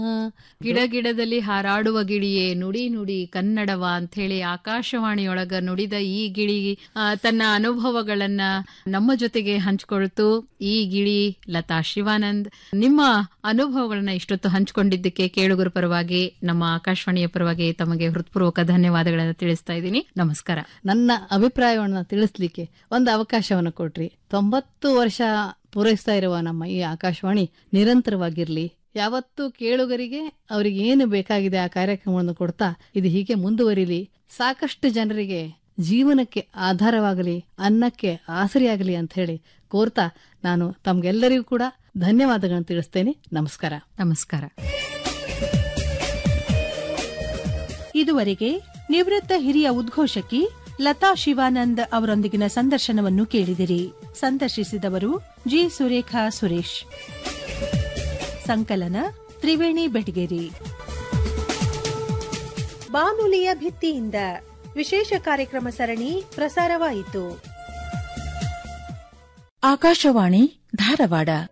ಗಿಡ ಗಿಡದಲ್ಲಿ ಹಾರಾಡುವ ಗಿಳಿಯೇ ನುಡಿ ನುಡಿ ಕನ್ನಡವ ಅಂತ ಹೇಳಿ ಆಕಾಶವಾಣಿಯೊಳಗ ನುಡಿದ ಈ ಗಿಳಿ ಆ, ತನ್ನ ಅನುಭವಗಳನ್ನ ನಮ್ಮ ಜೊತೆಗೆ ಹಂಚಿಕೊಳ್ತು ಈ ಗಿಳಿ ಲತಾ ಶಿವಾನಂದ್ ನಿಮ್ಮ ಅನುಭವಗಳನ್ನ ಇಷ್ಟೊತ್ತು ಹಂಚಿಕೊಂಡಿದ್ದಕ್ಕೆ ಕೇಳುಗರ ಪರವಾಗಿ ನಮ್ಮ ಆಕಾಶವಾಣಿಯ ಪರವಾಗಿ ತಮಗೆ ಹೃತ್ಪೂರ್ವಕ ಧನ್ಯವಾದಗಳನ್ನ ತಿಳಿಸ್ತಾ ಇದ್ದೀನಿ ನಮಸ್ಕಾರ ನನ್ನ ಅಭಿಪ್ರಾಯವನ್ನು ತಿಳಿಸ್ಲಿಕ್ಕೆ ಒಂದು ಅವಕಾಶವನ್ನು ಕೊಟ್ರಿ ತೊಂಬತ್ತು ವರ್ಷ ಪೂರೈಸ್ತಾ ಇರುವ ನಮ್ಮ ಈ ಆಕಾಶವಾಣಿ ನಿರಂತರವಾಗಿರ್ಲಿ ಯಾವತ್ತೂ ಕೇಳುಗರಿಗೆ ಅವರಿಗೆ ಏನು ಬೇಕಾಗಿದೆ ಆ ಕಾರ್ಯಕ್ರಮವನ್ನು ಕೊಡ್ತಾ ಇದು ಹೀಗೆ ಮುಂದುವರಿಲಿ ಸಾಕಷ್ಟು ಜನರಿಗೆ ಜೀವನಕ್ಕೆ ಆಧಾರವಾಗಲಿ ಅನ್ನಕ್ಕೆ ಆಸರಿಯಾಗಲಿ ಅಂತ ಹೇಳಿ ಕೋರ್ತಾ ನಾನು ತಮ್ಗೆಲ್ಲರಿಗೂ ಕೂಡ ಧನ್ಯವಾದಗಳನ್ನು ತಿಳಿಸ್ತೇನೆ ನಮಸ್ಕಾರ ನಮಸ್ಕಾರ ಇದುವರೆಗೆ ನಿವೃತ್ತ ಹಿರಿಯ ಉದ್ಘೋಷಕಿ ಲತಾ ಶಿವಾನಂದ್ ಅವರೊಂದಿಗಿನ ಸಂದರ್ಶನವನ್ನು ಕೇಳಿದಿರಿ ಸಂದರ್ಶಿಸಿದವರು ಜಿ ಸುರೇಖಾ ಸುರೇಶ್ ಸಂಕಲನ ತ್ರಿವೇಣಿ ಬೆಟಗೇರಿ ಬಾನುಲಿಯ ಭಿತ್ತಿಯಿಂದ ವಿಶೇಷ ಕಾರ್ಯಕ್ರಮ ಸರಣಿ ಪ್ರಸಾರವಾಯಿತು ಆಕಾಶವಾಣಿ ಧಾರವಾಡ